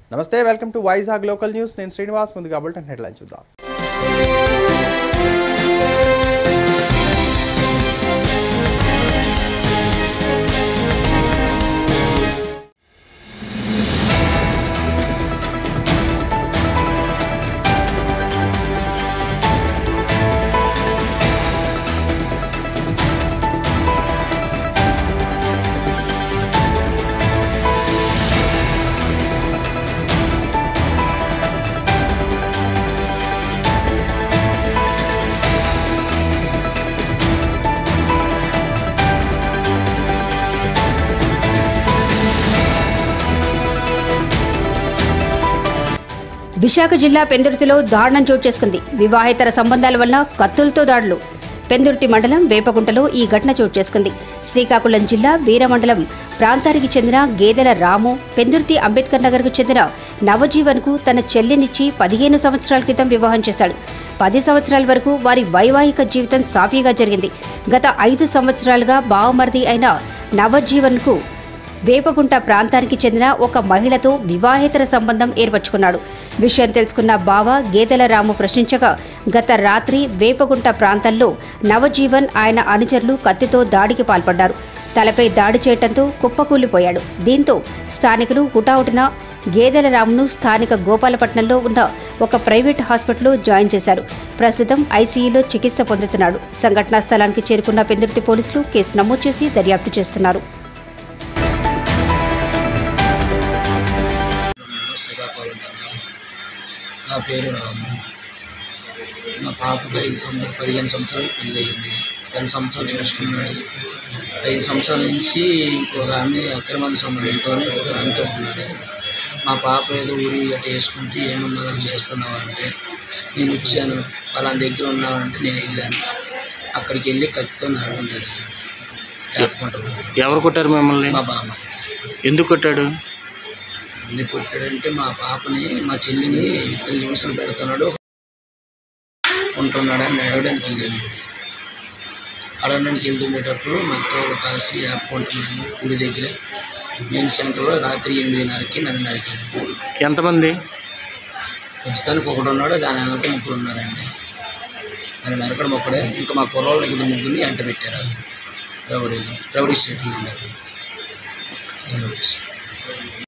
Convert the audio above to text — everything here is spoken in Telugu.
నమస్తే welcome to Vizag local news నేను శ్రీనివాస్ ముందుగా బులెటిన్ హెడ్లైన్ చూద్దాం విశాఖ జిల్లా పెందుర్తిలో దారుణం చోటు చేసుకుంది వివాహేతర సంబంధాల వల్ల కత్తులతో దాడులు పెందుర్తి మండలం వేపగుంటలో ఈ ఘటన చోటు చేసుకుంది శ్రీకాకుళం జిల్లా వీరమండలం ప్రాంతానికి చెందిన గేదెల రాము పెందుర్తి అంబేద్కర్ నగర్కు చెందిన నవజీవన్కు తన చెల్లినిచ్చి పదిహేను సంవత్సరాల క్రితం వివాహం చేశాడు పది సంవత్సరాల వరకు వారి వైవాహిక జీవితం సాఫీగా జరిగింది గత ఐదు సంవత్సరాలుగా బావమరిది అయిన నవజీవన్కు వేపగుంట ప్రాంతానికి చెందిన ఒక మహిళతో వివాహేతర సంబంధం ఏర్పరచుకున్నాడు విషయం తెలుసుకున్న బావ గేదెల రాము ప్రశ్నించగా గత రాత్రి వేపగుంట ప్రాంతంలో నవజీవన్ ఆయన అనుచరులు కత్తితో దాడికి పాల్పడ్డారు తలపై దాడి చేయటంతో కుప్పకూలిపోయాడు దీంతో స్థానికులు హుటాహుటిన గేదెల రామును స్థానిక గోపాలపట్నంలో ఉన్న ఒక ప్రైవేట్ హాస్పిటల్లో జాయిన్ చేశారు ప్రస్తుతం ఐసీయూలో చికిత్స పొందుతున్నాడు సంఘటనా స్థలానికి చేరుకున్న పెందుర్తి పోలీసులు కేసు నమోదు చేసి దర్యాప్తు చేస్తున్నారు నేను శ్రీకాకుళం జిల్లా నా పేరు రాము మా పాపకి ఐదు సంవత్సరాలు పదిహేను సంవత్సరాలు పెళ్ళి అయింది పది సంవత్సరాలు చూసుకున్నాడు ఐదు సంవత్సరాల నుంచి ఇంకొక ఆమె అక్రమ సంబంధంతో ఇంకొక ఆమెతో ఉన్నాడు మా పాప ఏదో ఊరి గట్ట వేసుకుంటే ఏమన్నా నాకు చేస్తున్నావు అంటే నేను వచ్చాను పలానా దగ్గర ఉన్నావంటే నేను వెళ్ళాను అక్కడికి వెళ్ళి కత్తితో నరవడం జరిగింది వేపుకుంటున్నాను ఎవరు కొట్టారు మిమ్మల్ని మా బామ్మ ఎందుకు కొట్టాడు ఎందుకు కొట్టాడంటే మా పాపని మా చెల్లిని ఇద్దరు హింసలు పెడుతున్నాడు ఉంటున్నాడు అని అడగడానికి వెళ్ళానండి అడగడానికి వెళ్తుండేటప్పుడు మత్తోడు కాసి ఆపుకుంటున్నాను గుడి దగ్గర మెయిన్ సెంటర్లో రాత్రి ఎనిమిదిన్నరకి నన్ను నరికాడు ఎంతమంది ఖచ్చితానికి ఒకడు ఉన్నాడు దాని వెనక ముగ్గురు ఉన్నారండి నన్ను నరకడం ఒక్కడే ఇంకా మా కుర్రోళ్ళకి ఇద్దరు ముగ్గురిని ఎంట పెట్టారు వాళ్ళు రౌడీలు రౌడీ స్టేట్లు ఉండాలి రౌడీస్